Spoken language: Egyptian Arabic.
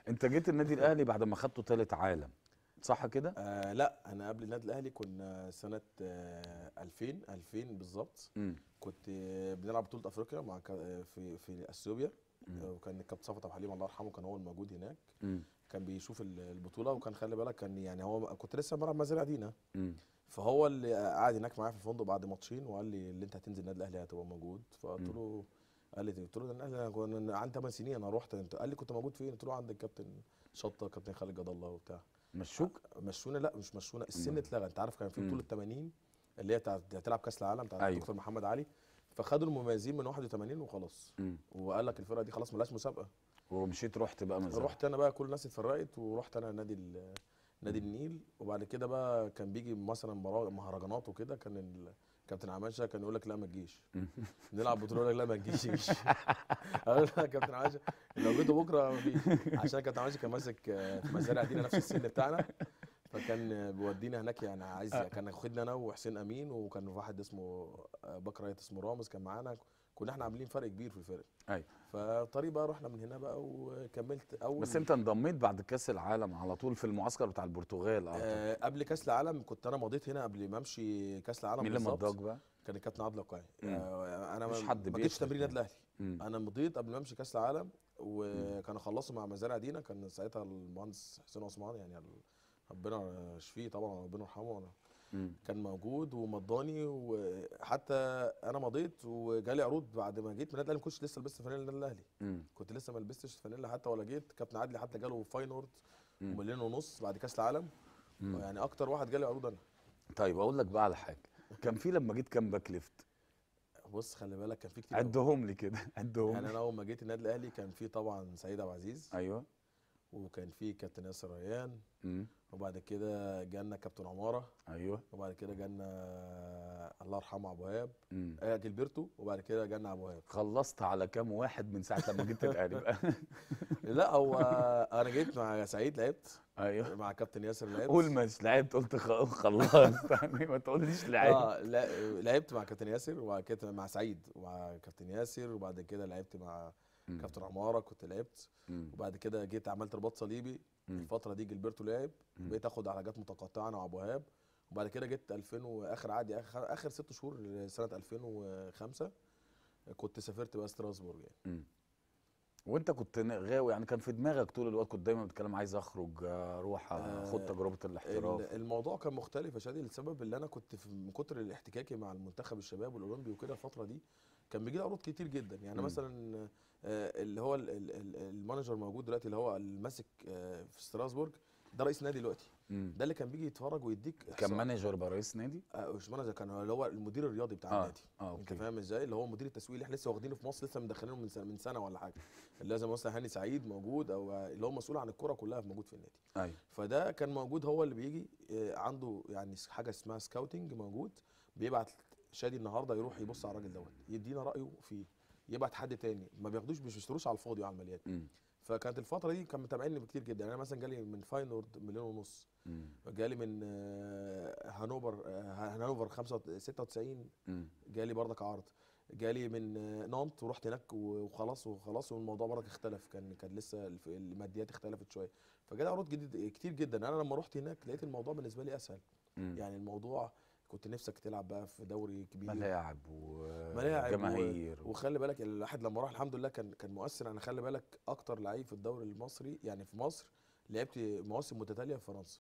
انت جيت النادي الاهلي بعد ما خدته ثالث عالم صح كده آه لا انا قبل النادي الاهلي كنا سنه آه 2000 2000 بالظبط امم كنت آه، بنلعب بطوله افريقيا مع كا- آه، في في اثيوبيا آه، وكان الكابتن صفوت ابو حليم الله يرحمه كان هو الموجود هناك امم كان بيشوف ال- البطوله وكان خلي بالك كان يعني هو كنت لسه بلعب مزارع دينا امم فهو اللي قعد هناك معايا في الفندق بعد ماتشين وقال لي اللي انت هتنزل النادي الاهلي هتبقى موجود فقلت له قال لي قلت له ده النادي انا كنا عندي 8 سنين انا رحت انت قال لي كنت موجود فين قلت له عند الكابتن شطه كابتن خالد جد الله وبتاع مشوك مشونا لا مش مشونا السن مم. اتلغى انت عارف كان في مم. بطوله 80 اللي هي بتاعت هتلعب كاس العالم بتاعت أيوة. دكتور محمد علي فخدوا المميزين من 81 وخلاص امم وقال لك الفرقه دي خلاص ملهاش مسابقه ومشيت رحت بقى مزرعه رحت انا بقى كل الناس اتفرقت ورحت انا نادي ال- نادي النيل وبعد كده بقى كان بيجي مثلا مرا- مهرجانات وكده كان ال- كابتن عماشه كان يقول لك لا ما تجيش نلعب بطوله يقول لك لا ما تجيش اقول له يا كابتن عماشه لو جيتوا بكره ما فيش عشان كابتن عماشه كان ماسك آه، في مزارع دينا نفس السن بتاعنا فكان آه، بيودينا هناك يعني عايز كان واخدنا انا وحسين امين وكان واحد اسمه آه، بكر رايت اسمه رامز كان معانا كنا احنا عاملين فرق كبير في الفرق ايوه فطريق بقى رحنا من هنا بقى وكملت اول بس انت انضميت بعد كاس العالم على طول في المعسكر بتاع البرتغال اعتقد آه قبل كاس العالم كنت انا مضيت هنا قبل ما امشي كاس العالم مين اللي بالظبط. مضاك بقى؟ كان الكابتن عادل القاعي مم. آه انا مفيش ما حد ما جيتش بيشرف تمرين النادي الاهلي مم. انا مضيت قبل ما امشي كاس العالم وكانوا خلصوا مع مزارع دينا كان ساعتها المهندس حسين عثمان يعني ال- ربنا يشفيه طبعا ربنا يرحمه مم. كان موجود ومضاني وحتى انا مضيت وجالي عروض بعد ما جيت من النادي الاهلي ما كنتش لسه لبست فانيلا النادي الاهلي مم. كنت لسه ما لبستش فانيلا حتى ولا جيت كابتن عادلي حتى جاله فاينورد مم. ومليون ونص بعد كاس العالم مم. يعني اكتر واحد جالي عروض انا طيب اقول لك بقى على حاجه كان في لما جيت كام باك ليفت بص خلي بالك كان في كتير أوي. عدهم لي كده عدهم يعني لي. انا اول ما جيت النادي الاهلي كان في طبعا سعيد عبد العزيز ايوه وكان في كابتن ياسر ريان مم. وبعد كده جالنا كابتن عماره ايوه وبعد كده جالنا الله يرحمه ابو وهاب مم. آه جilberto وبعد كده جالنا ابو وهاب خلصت على كام واحد من ساعه لما جيت الاهلي بقى لا هو انا جيت مع سعيد لعبت ايوه مع كابتن ياسر لعبت قول مش لعبت قلت خ- خلاص يعني ما تقوليش لعبت اه لا- لعبت مع كابتن ياسر وبعد كده مع سعيد ومع كابتن ياسر وبعد كده لعبت مع مم. كابتن عماره كنت لعبت مم. وبعد كده جيت عملت رباط صليبي مم. الفتره دي جilberto لعب مم. بقيت اخد علاجات متقطعه انا وابو وهاب وبعد كده جيت 2000 واخر عادي اخر اخر ست شهور سنه 2005 كنت سافرت بقى ستراسبورج يعني مم. وانت كنت ن- غاوي يعني كان في دماغك طول الوقت كنت دايما بتتكلم عايز اخرج اروح اخد آه، تجربه الاحتراف ال- الموضوع كان مختلف يا شادي لسبب اللي انا كنت في من كتر الاحتكاكي مع المنتخب الشباب والاولمبي وكده الفتره دي كان بيجي لي عروض كتير جدا يعني مم. مثلا آه، اللي هو ال- ال- ال- المانجر موجود دلوقتي اللي هو الماسك آه، في ستراسبورج ده رئيس نادي دلوقتي مم. ده اللي كان بيجي يتفرج ويديك كان إحصاء. مانجر بقى رئيس نادي آه، مش مانجر كان اللي هو المدير الرياضي بتاع اه النادي اه انت اوكي فاهم ازاي اللي هو مدير التسويق اللي احنا لسه واخدينه في مصر لسه مدخلينه من سنه من سنه ولا حاجه اللي لازم مثلا هاني سعيد موجود او اللي هو مسؤول عن الكره كلها موجود في النادي ايوه فده كان موجود هو اللي بيجي آه، عنده يعني حاجه اسمها سكاوتنج موجود بيبعت شادي النهارده يروح يبص على الراجل دوت يدينا رايه فيه يبعت حد تاني ما بياخدوش مش بيشتروش على الفاضي وعلى المليان مم. فكانت الفتره دي كان متابعيني بكتير جدا يعني انا مثلا جالي من فاينورد مليون ونص مم. جالي من آه، هانوفر آه، هانوفر 95 96 مم. جالي برضك عرض جالي من آه، نانت ورحت هناك و- وخلاص وخلاص والموضوع برضك اختلف كان كان لسه الف- الماديات اختلفت شويه فجالي عروض جديد كتير جدا انا لما رحت هناك لقيت الموضوع بالنسبه لي اسهل مم. يعني الموضوع كنت نفسك تلعب بقى في دوري كبير ملاعب ملاعب و- وجماهير وخلي بالك الواحد لما راح الحمد لله كان كان مؤثر انا خلي بالك اكتر لعيب في الدوري المصري يعني في مصر لعبت مواسم متتاليه في فرنسا